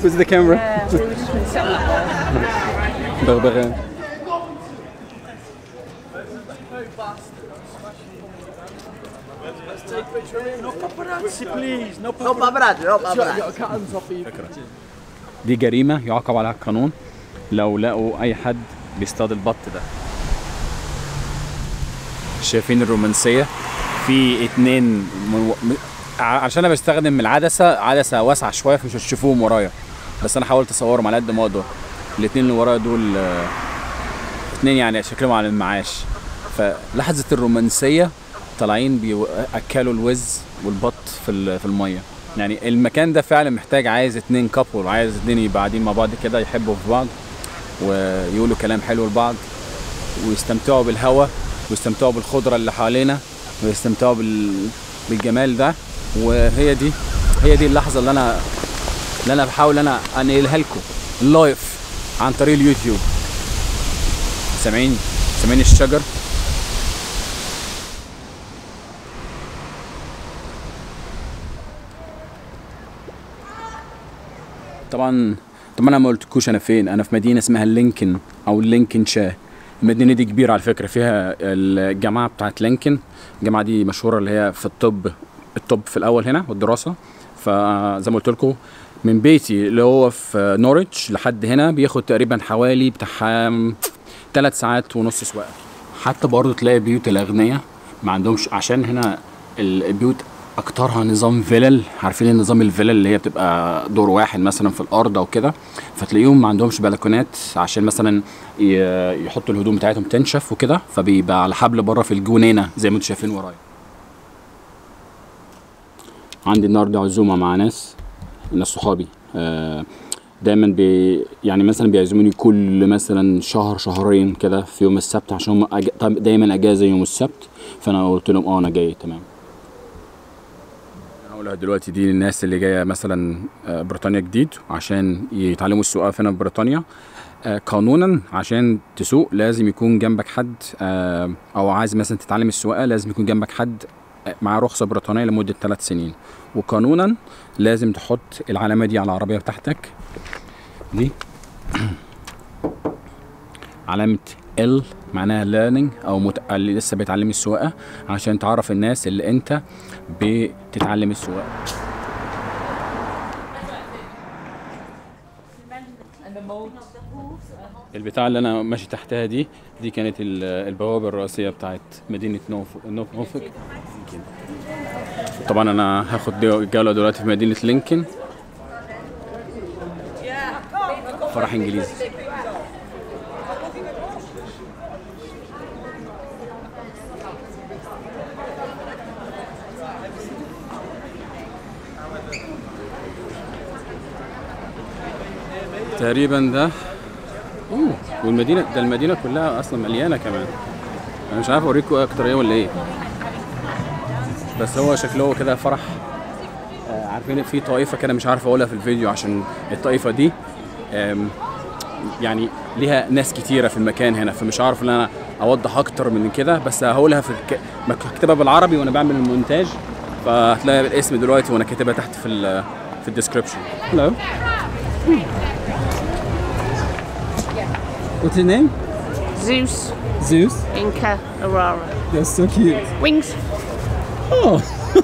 with the camera Yeah, we were just going to sit on that wall. بغبغان دي جريمة يعاقب عليها القانون لو لقوا أي حد بيصطاد البط ده شايفين الرومانسية في اتنين من... م- ع- عشان انا بستخدم العدسة عدسة واسعة شوية فمش هتشوفوهم ورايا بس انا حاولت اصورهم على قد ما اقدر الاتنين اللي ورايا دول آه، اتنين يعني شكلهم على المعاش فلحظة الرومانسية طالعين بيأكلوا الوز والبط في ال- في المية يعني المكان ده فعلا محتاج عايز اتنين كابل عايز اتنين يبقى قاعدين مع بعض كده يحبوا في بعض ويقولوا كلام حلو لبعض ويستمتعوا بالهواء ويستمتعوا بالخضرة اللي حوالينا ويستمتعوا بال... بالجمال ده وهي دي هي دي اللحظة اللي أنا اللي أنا بحاول أنا أنقلها لكم لايف عن طريق اليوتيوب سامعين سامعين الشجر طبعا طبعا انا ما قلتلكوش انا فين انا في مدينه اسمها لينكن او لينكن شاه المدينه دي كبيره على فكره فيها الجامعه بتاعت لينكن الجامعه دي مشهوره اللي هي في الطب الطب في الاول هنا والدراسه فزي ما قلت لكم من بيتي اللي هو في نوريتش لحد هنا بياخد تقريبا حوالي بتاع ثلاث ساعات ونص سواقه حتى برضه تلاقي بيوت الاغنياء ما عندهمش عشان هنا البيوت اكترها نظام فيلل عارفين النظام الفيلل اللي هي بتبقى دور واحد مثلا في الارض او كده فتلاقيهم ما عندهمش بلكونات عشان مثلا ي- يحطوا الهدوم بتاعتهم تنشف وكده فبيبقى على حبل بره في الجنينه زي ما انتم شايفين ورايا عندي النهارده عزومه مع ناس ناس صحابي آه، دايما بي يعني مثلا بيعزموني كل مثلا شهر شهرين كده في يوم السبت عشان هم أج... طب- دايما اجازه يوم السبت فانا قلت لهم اه انا جاي تمام انا هقولها دلوقتي دي للناس اللي جايه مثلا آه، بريطانيا جديد عشان يتعلموا السواقه هنا في بريطانيا آه، قانونا عشان تسوق لازم يكون جنبك حد آه، او عايز مثلا تتعلم السواقه لازم يكون جنبك حد آه، معاه رخصه بريطانيه لمده ثلاث سنين وقانونا لازم تحط العلامه دي على العربيه بتاعتك دي علامه ال معناها learning او مت... اللي لسه بيتعلم السواقه عشان تعرف الناس اللي انت بتتعلم السواقه البتاع اللي انا ماشي تحتها دي دي كانت ال- البوابه الرئيسيه بتاعت مدينه نوف نوف نوفك لينكن. طبعا انا هاخد دي- جوله دلوقتي في مدينه لينكن فرح انجليزي تقريبا ده اوه والمدينه ده المدينه كلها اصلا مليانه كمان انا مش عارف اوريكم اكتر ايه ولا ايه بس هو شكله كده فرح آه، عارفين في طائفه كده مش عارف اقولها في الفيديو عشان الطائفه دي آم، يعني ليها ناس كتيره في المكان هنا فمش عارف ان انا اوضح اكتر من كده بس هقولها في الك... هكتبها بالعربي وانا بعمل المونتاج فهتلاقي الاسم دلوقتي وانا كاتبها تحت في ال في الديسكربشن Hello. What's your name? Zeus, Zeus. Inca, Aurora. That's so cute. Wings. Oh.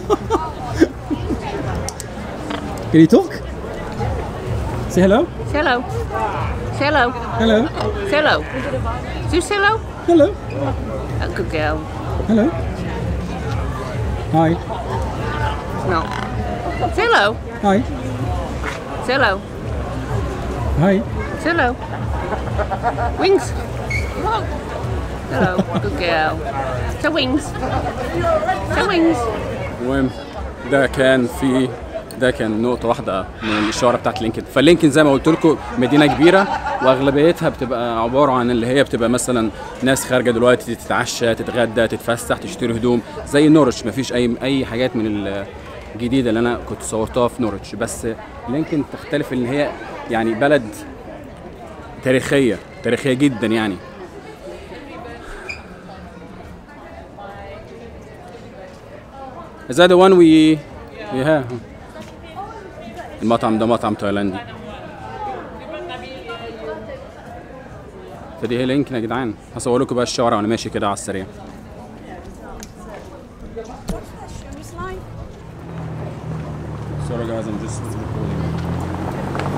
Can you talk? Say hello. Say hello. Say hello. Hello. Say hello. Zeus, say hello. Hello. A good girl. Hello. Hi. No. Say hello. Hi. Say hello. Hi. Say hello. Wings. Hello. Good girl. Say wings. Say wings. المهم ده كان في ده كان نقطة واحدة من الإشارة بتاعت لينكن فلينكن زي ما قلت لكم مدينة كبيرة وأغلبيتها بتبقى عبارة عن اللي هي بتبقى مثلا ناس خارجة دلوقتي تتعشى تتغدى تتفسح تشتري هدوم زي نورتش مفيش أي أي حاجات من الجديدة اللي أنا كنت صورتها في نورتش بس لينكن تختلف إن هي يعني بلد تاريخية تاريخية جدا يعني Is that the one we we have? المطعم ده مطعم تايلاندي فدي هي لينكن يا جدعان هصور لكم بقى الشوارع وانا ماشي كده على السريع Sorry guys, I'm just recording.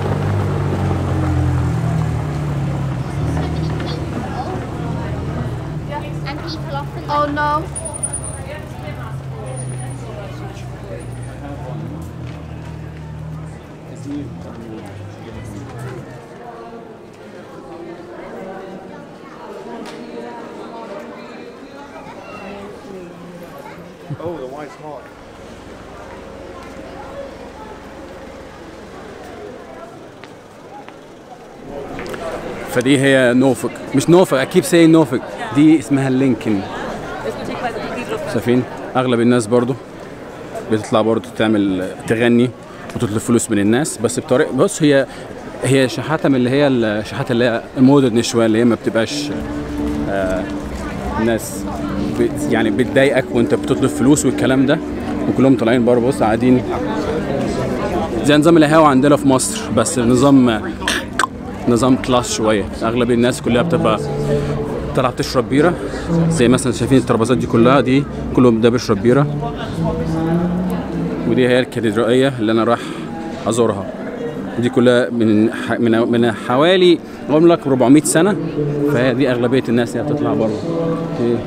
And people often. Oh no. Oh, the white's hot. فدي هي نوفك مش نوفك اكيد سي نوفك دي اسمها لينكن شايفين اغلب الناس برضو بتطلع برضو تعمل تغني وتطلب فلوس من الناس بس بطريقه بص هي هي شحاته من اللي هي الشحاته اللي هي المودرن شويه اللي هي ما بتبقاش آه ناس بت يعني بتضايقك وانت بتطلب فلوس والكلام ده وكلهم طالعين بره بص قاعدين زي نظام القهوه عندنا في مصر بس نظام نظام كلاس شويه اغلب الناس كلها بتبقى طالعه بتشرب بيره زي مثلا شايفين الترابيزات دي كلها دي كلهم ده بيشرب بيره ودي هي الكاتدرائيه اللي انا رايح ازورها دي كلها من ح... من من حوالي اقول لك 400 سنه فهي دي اغلبيه الناس اللي بتطلع بره دي-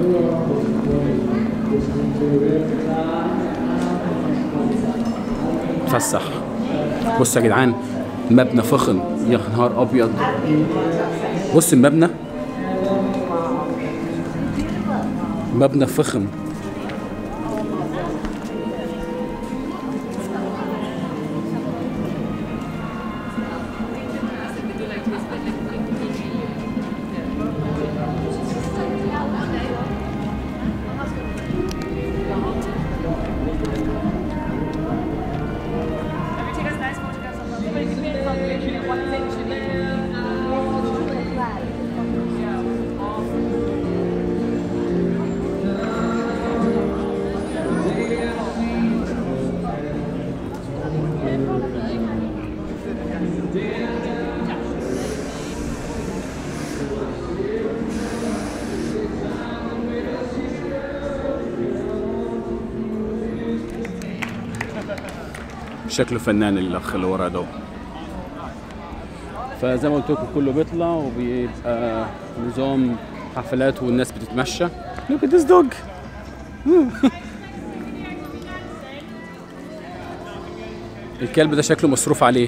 تفسح بص يا جدعان مبنى فخم يا نهار ابيض بص المبنى مبنى فخم شكله فنان الاخ اللي ورا ده فزي ما قلت لكم كله بيطلع وبيبقى نظام حفلات والناس بتتمشى look at this dog الكلب ده شكله مصروف عليه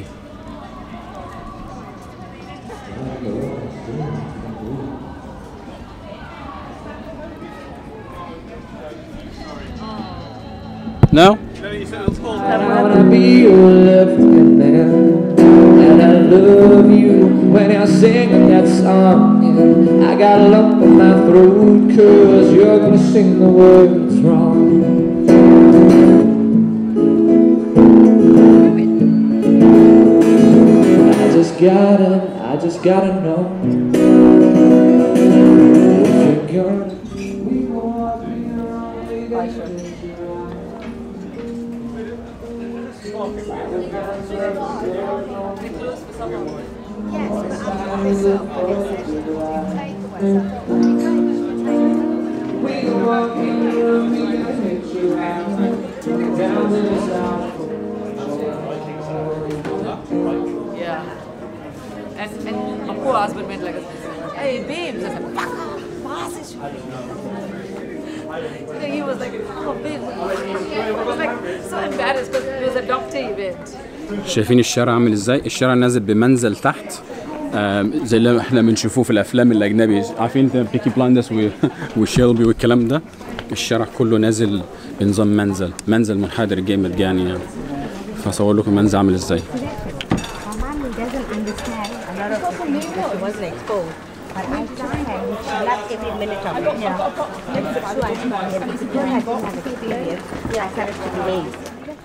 No? I wanna be your left hand And I love you when I sing that song And I got a lump in my throat Cause you're gonna sing the words wrong I just gotta, I just gotta know If you're gonna be more than only that Yeah. And, and my poor husband went like, this, hey, babes. I said, fuck off. Was ist schon? He was like, oh, babes. I was like so embarrassed because it was a doctor event. شايفين الشارع عامل ازاي الشارع نازل بمنزل تحت آم، زي اللي احنا بنشوفوه في الافلام الاجنبي عارفين انت بيكي بلاندس و- وشيلبي والكلام ده الشارع كله نازل بنظام منزل منزل منحدر جامد يعني يعني فاصور لكم المنزل عامل ازاي Mom doesn't understand a lot of the things because she wasn't exposed. But I understand she loves every minute of it. Yeah. And so I started, because I didn't have experience, I started to be raised.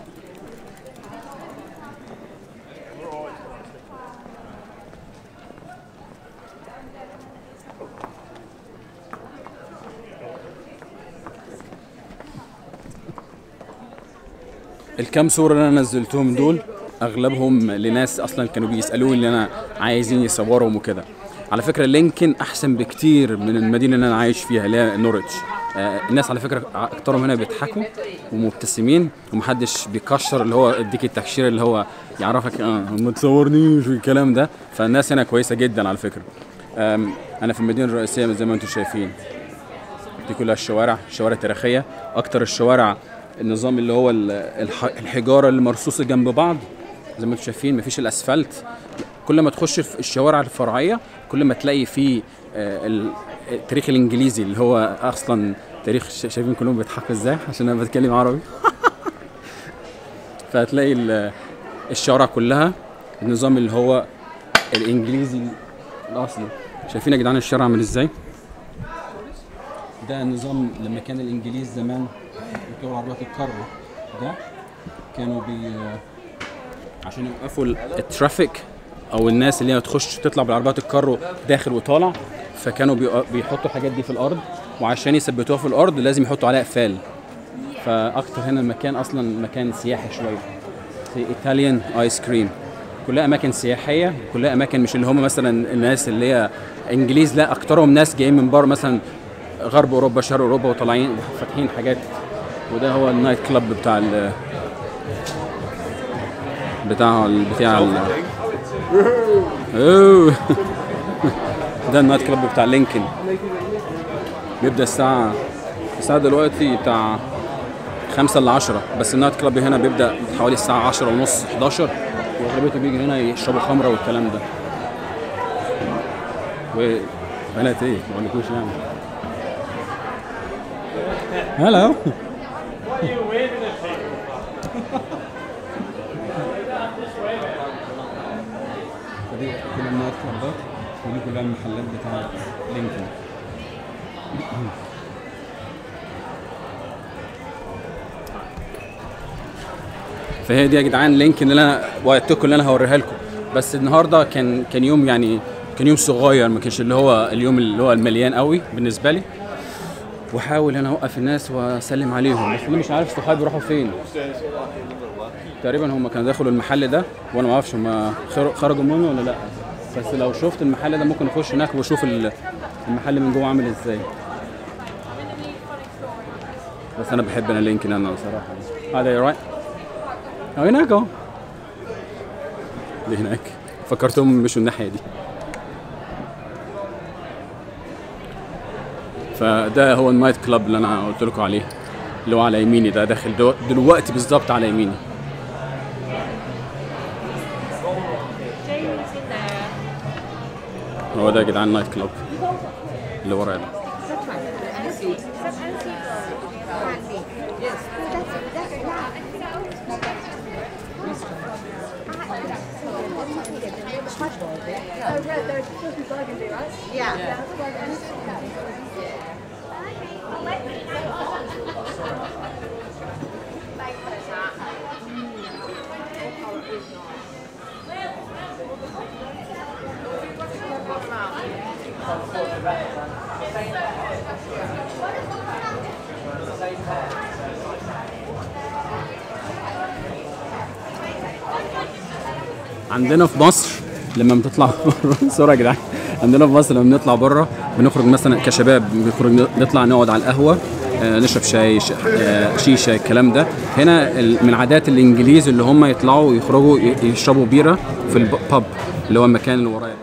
الكام صورة اللي انا نزلتهم دول اغلبهم لناس اصلا كانوا بيسالوني ان انا عايزين يصورهم وكده على فكره لينكن احسن بكتير من المدينه اللي انا عايش فيها اللي هي نورwich آه الناس على فكره اكترهم هنا بيضحكوا ومبتسمين ومحدش بيكشر اللي هو يديك التكشير اللي هو يعرفك اه ما تصورنيش والكلام ده فالناس هنا كويسه جدا على فكره آم، انا في المدينه الرئيسيه زي ما انتم شايفين دي كلها الشوارع شوارع تاريخيه اكتر الشوارع النظام اللي هو ال- الح- الحجاره اللي مرصوصه جنب بعض زي ما انتم شايفين مفيش الاسفلت كل ما تخش في الشوارع الفرعيه كل ما تلاقي فيه آه، ال- التاريخ الانجليزي اللي هو اصلا تاريخ ش- شايفين كلهم بيضحكوا ازاي عشان انا بتكلم عربي فهتلاقي ال- الشوارع كلها النظام اللي هو الانجليزي الاصلي شايفين يا جدعان الشارع عامل ازاي ده نظام لما كان الانجليز زمان بتوع عربيات الكارو ده كانوا بي عشان يوقفوا ال- الترافيك او الناس اللي هي تخش تطلع بالعربيات الكارو داخل وطالع فكانوا بيق- بيحطوا الحاجات دي في الارض وعشان يثبتوها في الارض لازم يحطوا عليها قفال فاكتر هنا المكان اصلا مكان سياحي شويه زي ايطاليان ايس كريم كلها اماكن سياحيه كلها اماكن مش اللي هم مثلا الناس اللي هي انجليز لا اكترهم ناس جايين من بره مثلا غرب اوروبا شرق اوروبا وطالعين فاتحين حاجات وده هو النايت كلاب بتاع ال بتاع ال بتاع ال أوه. ده النايت كلاب بتاع لينكن بيبدا الساعه الساعه دلوقتي بتاع خمسة ل 10 بس النايت كلاب هنا بيبدا حوالي الساعه 10 ونص 11 واغلبيته بيجي هنا يشربوا خمره والكلام ده وبنات ايه ما اقولكوش يعني هلا فدي كلها النايت كلابات ودي كلها المحلات بتاعت لينكن فهي دي يا جدعان لينكن اللي انا وعدتكم اللي انا هوريها لكم بس النهارده كان كان يوم يعني كان يوم صغير ما كانش اللي هو اليوم اللي هو المليان قوي بالنسبه لي واحاول انا اوقف الناس واسلم عليهم بس انا مش عارف صحابي راحوا فين تقريبا هم كانوا دخلوا المحل ده وانا ما اعرفش هم خر- خرجوا منه ولا لا بس لو شفت المحل ده ممكن اخش هناك واشوف ال- المحل من جوه عامل ازاي بس انا بحب انا لينكن انا بصراحه هذا رايت أو هناك اهو دي هناك فكرتهم مشوا الناحيه دي فده هو النايت كلاب اللي انا قلت لكم عليه اللي هو على يميني ده داخل دو- دلوقتي بالظبط على يميني هو ده يا جدعان النايت كلاب اللي ورايا ده عندنا في مصر لما بتطلع بره صورة يا جدعان عندنا في مصر لما بنطلع بره بنخرج مثلا كشباب بنخرج نطلع نقعد على القهوه آه، نشرب شاي ش- آه، شيشه الكلام ده هنا ال- من عادات الانجليز اللي هم يطلعوا يخرجوا ي- يشربوا بيره في الباب اللي هو المكان اللي ورايا ده.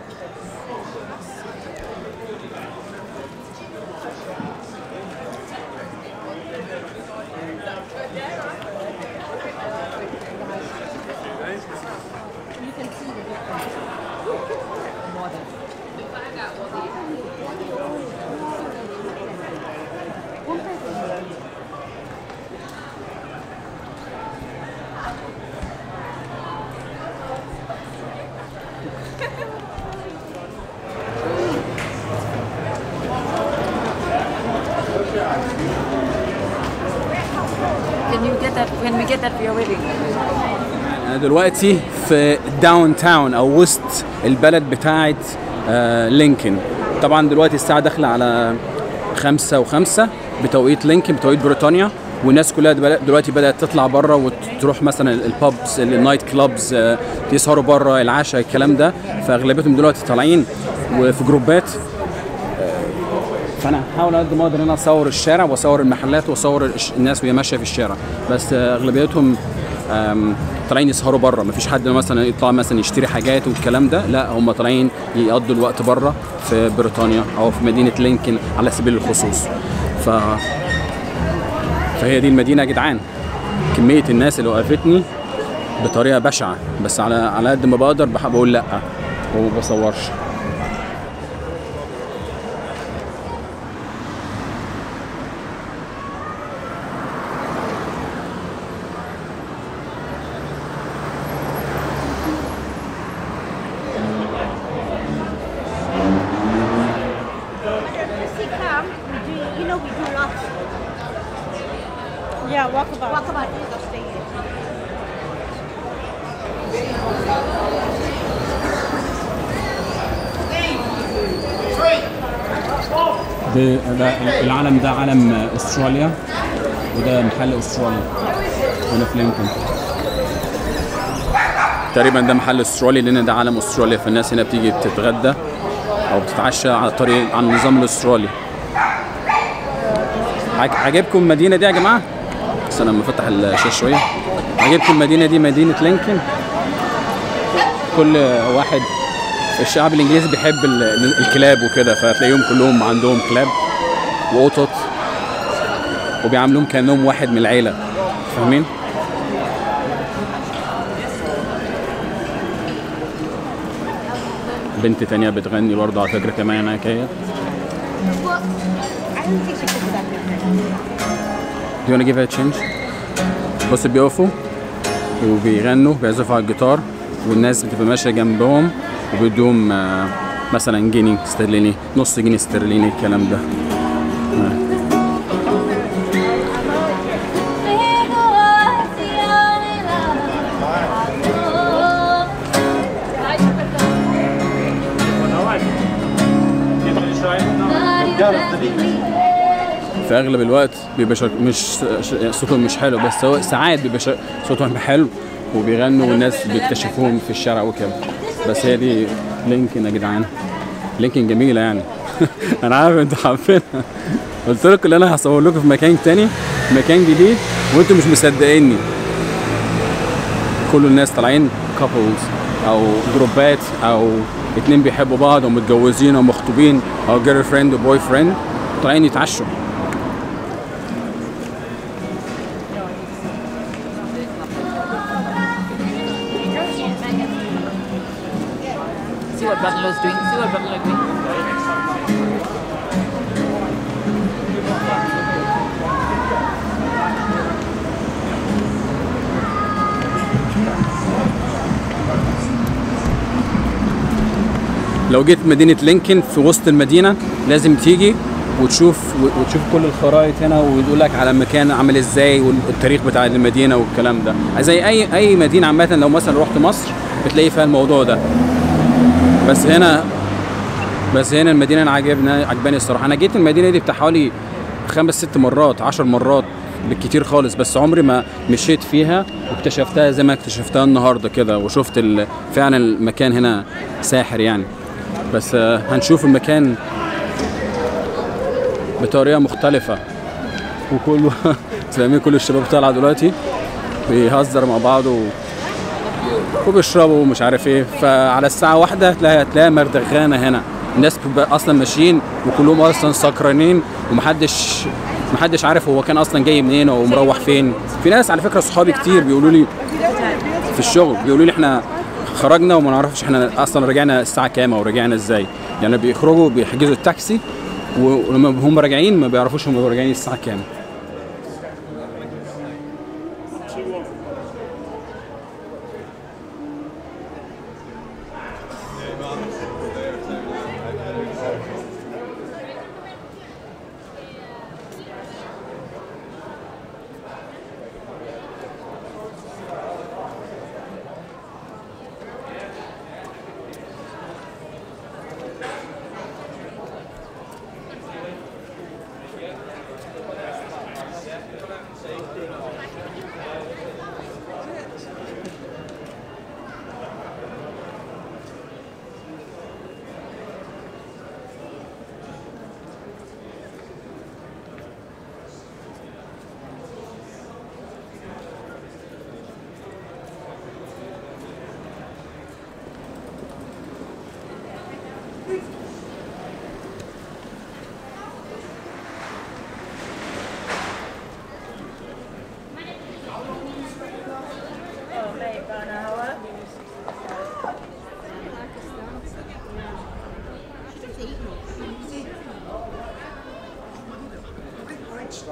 Can you get that? Can we get that for your wedding? انا دلوقتي في داون تاون او وسط البلد بتاعه آه، لينكن طبعا دلوقتي الساعه داخله على خمسة وخمسة بتوقيت لينكن بتوقيت بريطانيا والناس كلها دبل- دلوقتي بدات تطلع بره وتروح مثلا البابز النايت كلابز آه، يسهروا بره العشاء الكلام ده فاغلبيتهم دلوقتي طالعين وفي جروبات فانا هحاول قد ما اقدر ان انا اصور الشارع واصور المحلات واصور الش- الناس وهي ماشيه في الشارع بس آه، اغلبيتهم آم، طالعين يسهروا بره مفيش حد مثلا يطلع مثلا يشتري حاجات والكلام ده لا هم طالعين يقضوا الوقت بره في بريطانيا او في مدينه لينكن على سبيل الخصوص ف فهي دي المدينه يا جدعان كميه الناس اللي وقفتني بطريقه بشعه بس على على قد ما بقدر بح- بقول لا وما بصورش See, come, we do, you know, we do lots. Yeah, walkabout. Walkabout is Australia. ده, ده العلم ده علم استراليا وده محل استرالي هنا في لينكولن تقريبا ده محل استرالي لان ده علم استراليا فالناس هنا بتيجي تتغدى او بتتعشى على طريق على النظام الاسترالي عج- عجبكم المدينه دي يا جماعه بس انا لما افتح الشاشه شويه عجبكم المدينه دي مدينه لينكولن كل واحد الشعب الانجليزي بيحب ال- الكلاب وكده فتلاقيهم كلهم عندهم كلاب وقطط وبيعاملوهم كانهم واحد من العيله فاهمين بنت تانية بتغني برضه على فكرة كمان هناك هي Well, I don't think she took that picture. Do you wanna give her a change? بص بيقفوا وبيغنوا بيعزفوا على الجيتار والناس بتبقى ماشية جنبهم وبيدوهم آه، مثلا جنيه استرليني نص جنيه استرليني الكلام ده في اغلب الوقت بيبقى شر... مش ش- صوتهم مش حلو بس هو ساعات بيبقى ش... صوتهم حلو وبيغنوا والناس بيكتشفوهم في الشارع وكده بس هي دي لينكن يا جدعان لينكن جميله يعني انا عارف انتوا حابينها قلت لكم ان انا هصور لكم في مكان تاني مكان جديد وانتوا مش مصدقيني كل الناس طالعين كابلز او جروبات او اتنين بيحبوا بعض او متجوزين او مخطوبين او جيرل فريند وبوي فريند طالعين يتعشوا See what Brother is doing. See what Brother is doing. لو جيت مدينة لينكن في وسط المدينة لازم تيجي وتشوف وتشوف كل الخرائط هنا ويقول لك على المكان عامل ازاي والتاريخ بتاع المدينة والكلام ده زي اي اي مدينة عامة لو مثلا رحت مصر بتلاقي فيها الموضوع ده بس هنا بس هنا المدينة انا عجبني عجباني الصراحة انا جيت المدينة دي بتاع حوالي خمس ست مرات عشر مرات بالكتير خالص بس عمري ما مشيت فيها واكتشفتها زي ما اكتشفتها النهارده كده وشفت ال- فعلا المكان هنا ساحر يعني بس آه، هنشوف المكان بطريقه مختلفه وكله فاهمين كل الشباب طالعه دلوقتي بيهزر مع بعض و... وبيشربوا ومش عارف ايه فعلى الساعه واحدة هتلاقي هتلاقي مردغانه هنا الناس بتبقى اصلا ماشيين وكلهم اصلا سكرانين ومحدش محدش عارف هو كان اصلا جاي منين او مروح فين في ناس على فكره صحابي كتير بيقولوا لي في الشغل بيقولوا لي احنا خرجنا وما نعرفش احنا اصلا رجعنا الساعه كام او رجعنا ازاي يعني بيخرجوا بيحجزوا التاكسي ولما هم راجعين ما بيعرفوش هم راجعين الساعه كام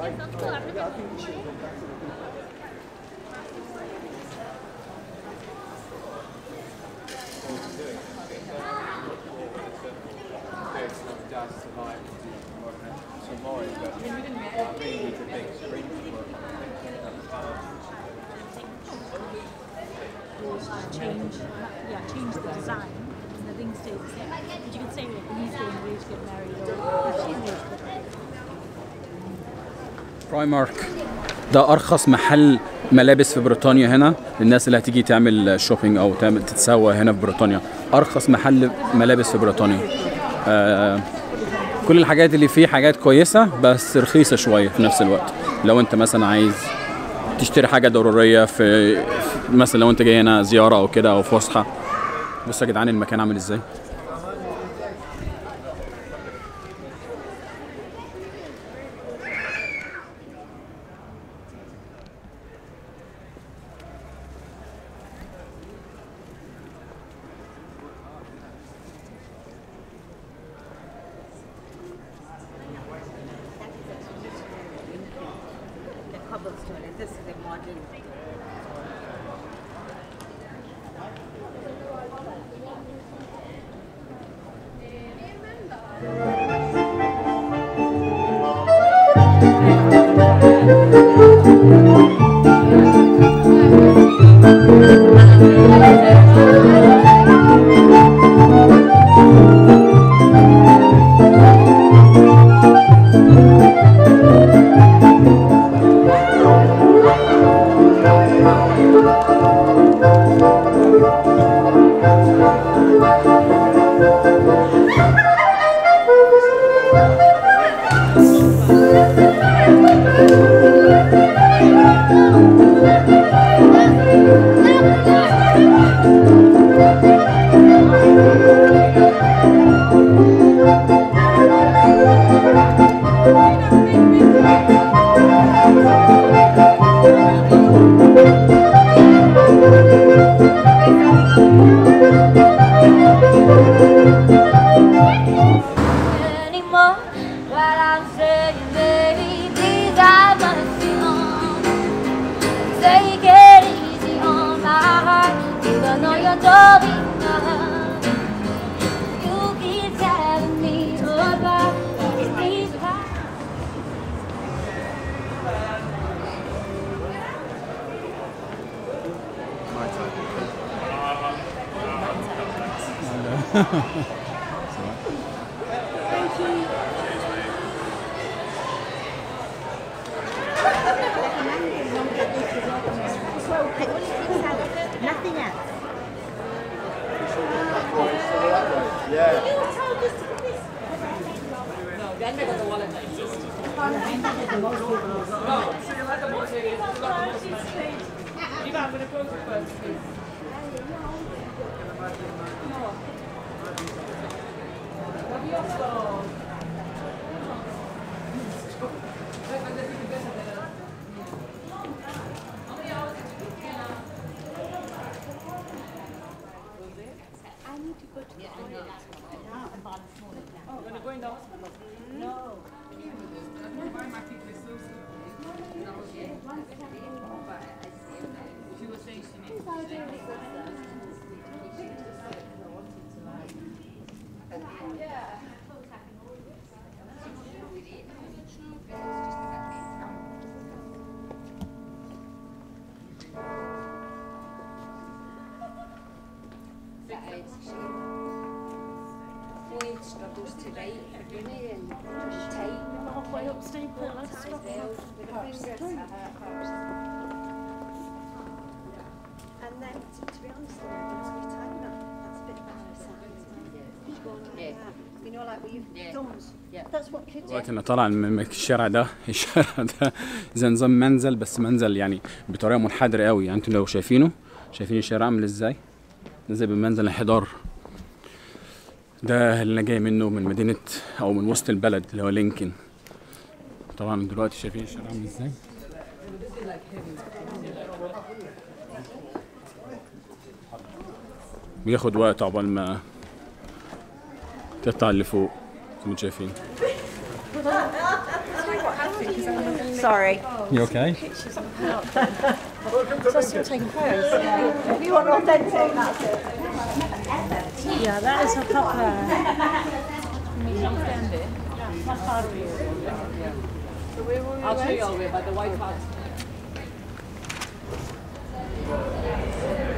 change, yeah, change the design, and the thing stays the same. But you can say like when he's getting engaged, get married, or if she's engaged, get married. برايمارك ده ارخص محل ملابس في بريطانيا هنا للناس اللي هتيجي تعمل شوبينج او تعمل تتسوق هنا في بريطانيا ارخص محل ملابس في بريطانيا آه كل الحاجات اللي فيه حاجات كويسه بس رخيصه شويه في نفس الوقت لو انت مثلا عايز تشتري حاجه ضروريه في في- مثلا لو انت جاي هنا زياره او كده او فسحه بصوا يا جدعان المكان عامل ازاي The cobblestone, and this is a modern. anymore. What I'm saying, baby, please have mercy on. Take it easy on my heart, even though you told me not. You keep telling me about these times. Nothing else. Points struggles to write for Gunny and type. Halfway up staple, let's stop. With her fingers at her purse. And then, to, to be honest, though, once we time that, that's a bit embarrassing, isn't it? She's going like Yeah. that. You know, like with your Yeah. thumbs. Yeah. That's what kids do. دلوقتي انا طالع من من الشارع ده الشارع ده زي نظام منزل بس منزل يعني بطريقه منحدره قوي يعني انتوا لو شايفينه شايفين الشارع عامل ازاي ده زي بمنزل الانحدار ده اللي انا جاي منه من مدينه او من وسط البلد اللي هو لينكن طبعا دلوقتي شايفين الشارع عامل ازاي بياخد وقت عقبال ما تطلع اللي فوق زي ما انتم شايفين Sorry. You okay? So I'm still taking photos. If you want authentic, that's it. Yeah, that is a proper. I'll show you all the way, but the white house.